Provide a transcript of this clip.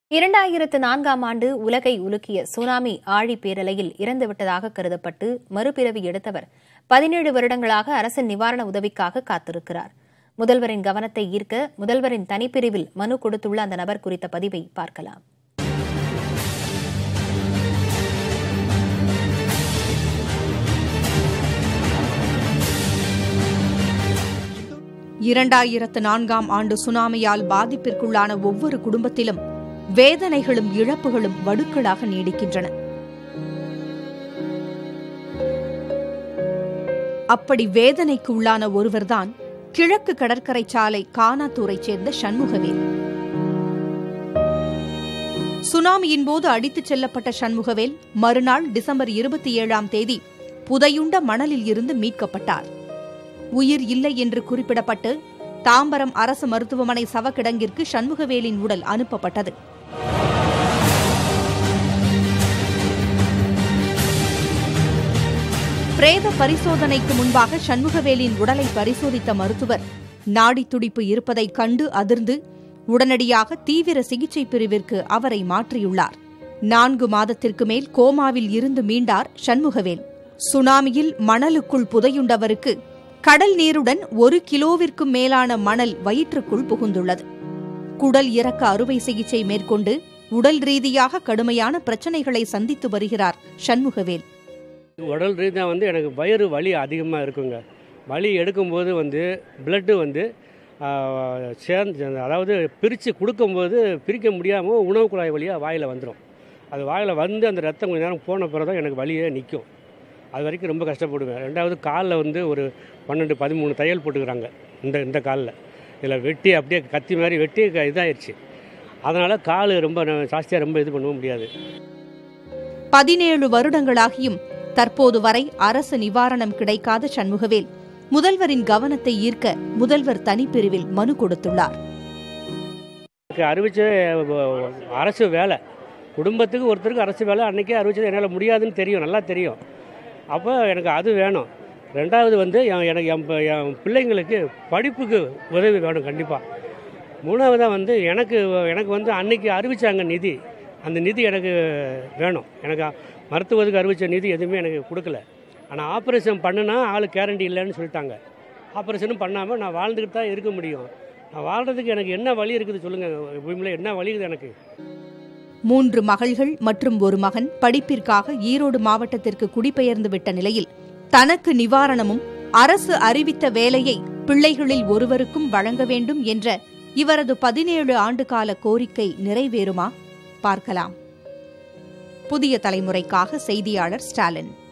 இரண்டாயிரத்து நான்காம் ஆண்டு உலகை உலுக்கிய சுனாமி ஆழி பேரலையில் இறந்துவிட்டதாக கருதப்பட்டு மறுபிறவி எடுத்தவர் பதினேழு வருடங்களாக அரசின் நிவாரண உதவிக்காக காத்திருக்கிறார் முதல்வரின் கவனத்தை ஈர்க்க முதல்வரின் தனிப்பிரிவில் மனு கொடுத்துள்ள அந்த நபர் குறித்த பதிவை பார்க்கலாம் இரண்டாயிரத்து நான்காம் ஆண்டு சுனாமியால் பாதிப்பிற்குள்ளான ஒவ்வொரு குடும்பத்திலும் வேதனைகளும் இழப்புகளும் வடுக்களாக நீடிக்கின்றன அப்படி வேதனைக்கு உள்ளான ஒருவர்தான் கிழக்கு கடற்கரை சாலை கானாத்தூரைச் சேர்ந்த சண்முகவேல் சுனாமியின் போது அடித்துச் செல்லப்பட்ட சண்முகவேல் மறுநாள் டிசம்பர் இருபத்தி ஏழாம் தேதி புதையுண்ட மணலில் இருந்து மீட்கப்பட்டார் உயிர் இல்லை என்று குறிப்பிடப்பட்டு தாம்பரம் அரசு மருத்துவமனை சவக்கிடங்கிற்கு சண்முகவேலின் உடல் அனுப்பப்பட்டது பிரேத பரிசோதனைக்கு முன்பாக சண்முகவேலின் உடலை பரிசோதித்த மருத்துவர் நாடி துடிப்பு இருப்பதைக் கண்டு அதிர்ந்து உடனடியாக தீவிர சிகிச்சை பிரிவிற்கு அவரை மாற்றியுள்ளார் நான்கு மாதத்திற்கு மேல் கோமாவில் இருந்து மீண்டார் சண்முகவேல் சுனாமியில் மணலுக்குள் புதையுண்டவருக்கு கடல் நீருடன் ஒரு கிலோவிற்கும் மேலான மணல் வயிற்றுக்குள் புகுந்துள்ளது குடல் இறக்க அறுவை சிகிச்சை மேற்கொண்டு உடல் ரீதியாக கடுமையான பிரச்சனைகளை சந்தித்து வருகிறார் சண்முகவேல் உடல் ரீதியாக வந்து எனக்கு வயிறு வலி அதிகமாக இருக்குங்க வலி எடுக்கும்போது வந்து பிளட்டு வந்து ஆஹ், சேர்ந்து அதாவது பிரித்து கொடுக்கும்போது பிரிக்க முடியாமல் உணவு குழாய் வழியாக வாயில் வந்துடும் அது வாயில் வந்து அந்த ரத்தம் கொஞ்ச நேரம் போன பிறகு தான் எனக்கு வலியே நிற்கும் அது வரைக்கும் ரொம்ப கஷ்டப்படுவேன் ரெண்டாவது காலில் வந்து ஒரு பன்னெண்டு பதிமூணு தையல் போட்டுக்கிறாங்க இந்த இந்த காலில் இதில் வெட்டி அப்படியே கத்தி மாதிரி வெட்டி க- இதாயிருச்சு அதனால் கால் ரொம்ப ஜாஸ்தியாக ரொம்ப இது பண்ணவும் முடியாது பதினேழு வருடங்களாகியும் தற்போது வரை அரசு நிவாரணம் கிடைக்காத சண்முகவேல் முதல்வரின் கவனத்தை ஈர்க்க முதல்வர் தனிப்பிரிவில் மனு கொடுத்துள்ளார் எனக்கு அறிவிச்ச அஹ், அரசு வேலை குடும்பத்துக்கு ஒருத்தருக்கு அரசு வேலை அன்றைக்கே அறிவிச்சது என்னால் முடியாதுன்னு தெரியும் நல்லா தெரியும் அப்போ எனக்கு அது வேணும் ரெண்டாவது வந்து என் எனக்கு என் ப- என் பிள்ளைங்களுக்கு படிப்புக்கு உதவி வேணும் கண்டிப்பாக மூணாவதாக வந்து எனக்கு எனக்கு வந்து அன்னைக்கு அறிவிச்சாங்க நிதி அந்த நிதி எனக்கு வேணும் எனக்கு மருத்துவத்துக்கு அறிவித்த நிதி எதுவுமே எனக்கு கொடுக்கல ஆனால் ஆப்ரேஷன் பண்ணுனா ஆள் கேரண்டி இல்லைன்னு சொல்லிட்டாங்க ஆப்ரேஷனும் பண்ணாமல் நான் வாழ்ந்துக்கிட்டு தான் இருக்க முடியும் நான் வாழ்கிறதுக்கு எனக்கு என்ன வழி இருக்குது சொல்லுங்கள் பூமியில் என்ன வழி இருக்குது எனக்கு மூன்று மகள்கள் மற்றும் ஒரு மகன் படிப்பிற்காக ஈரோடு மாவட்டத்திற்கு குடிபெயர்ந்து விட்ட நிலையில் தனக்கு நிவாரணமும் அரசு அறிவித்த வேலையை பிள்ளைகளில் ஒருவருக்கும் வழங்க வேண்டும் என்ற இவரது பதினேழு ஆண்டுகால கோரிக்கை நிறைவேறுமா பார்க்கலாம் புதிய தலைமுறைக்காக செய்தியாளர் ஸ்டாலின்